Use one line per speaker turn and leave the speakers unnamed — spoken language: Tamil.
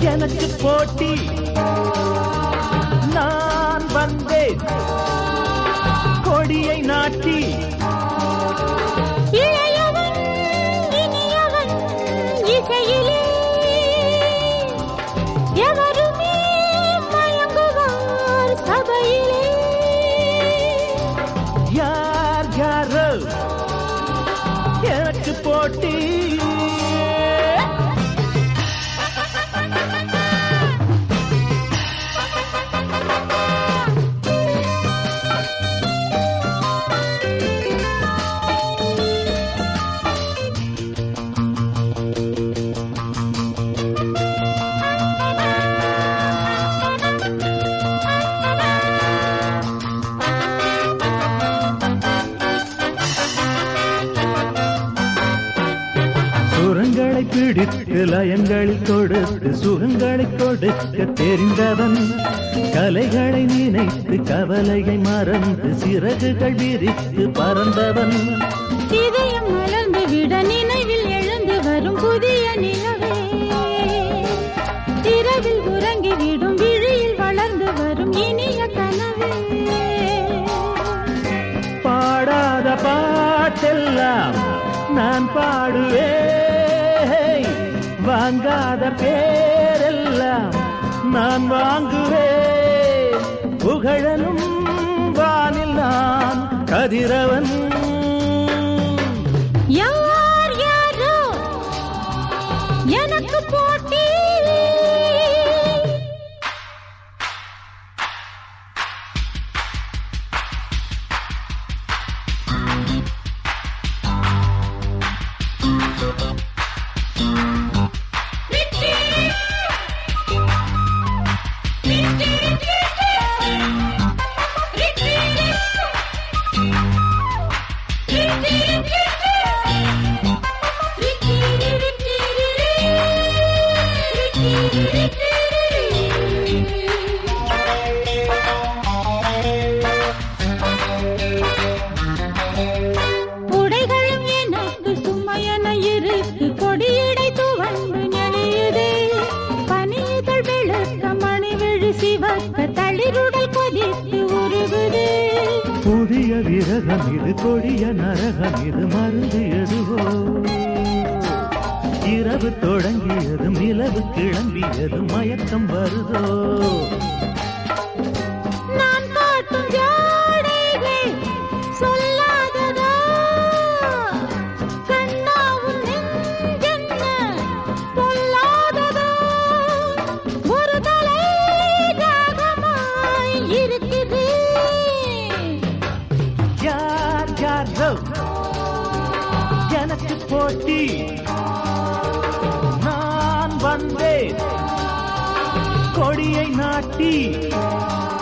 எனக்கு போட்டி நான் வந்தேன் கொடியை நாட்டி
இளையவன் இனியவன் இசையிலே எவருமே மயங்குவார் சபையிலே
யார் யாரோ எனக்கு போட்டி சுரங்களை பிடித்து லயங்களில் கொடுத்து சுகங்களை கொடுக்க தெரிந்தவன் கலைகளை நினைத்து கவலையை மறந்து சிறகுகள் விரித்து பறந்தவன்
இதயம் மலர்ந்து விட நினைவில் எழுந்து வரும் புதிய நிலவே இரவில் உறங்கிவிடும் விழியில் வளர்ந்து வரும் இனிய கனவே
பாடாத பாட்டெல்லாம் நான் பாடுவேன் வாங்காத பேரெல்லாம் நான் வாங்குவேன் புகழலும் வானில் நான் கதிரவன்
யார் யாரோ எனக்கு போட்டி உடைகளும் எனக்கு சும்மையென இருக்கு கொடியடை துவண்டு நெளியுதே பனிதழ் வெளுக்க மணி விழி சிவக்க தளிருடல் கொதித்து உருகுதே
புதிய விரகம் இது கொடிய நரகம் இது மருந்து எதுவோ இரவு தொடங்கியதும் நிலவு கிளம்பியதும் மயக்கம் வருதோ
நான் காட்டும் ஜாடைகள் சொல்லாததா கண்ணாவும் நெஞ்சென்ன பொல்லாததா ஒரு தலை ராகமாய் இருக்குது
யார் யாரோ எனக்கு போட்டி நான் வந்தேன் கொடியை நாட்டி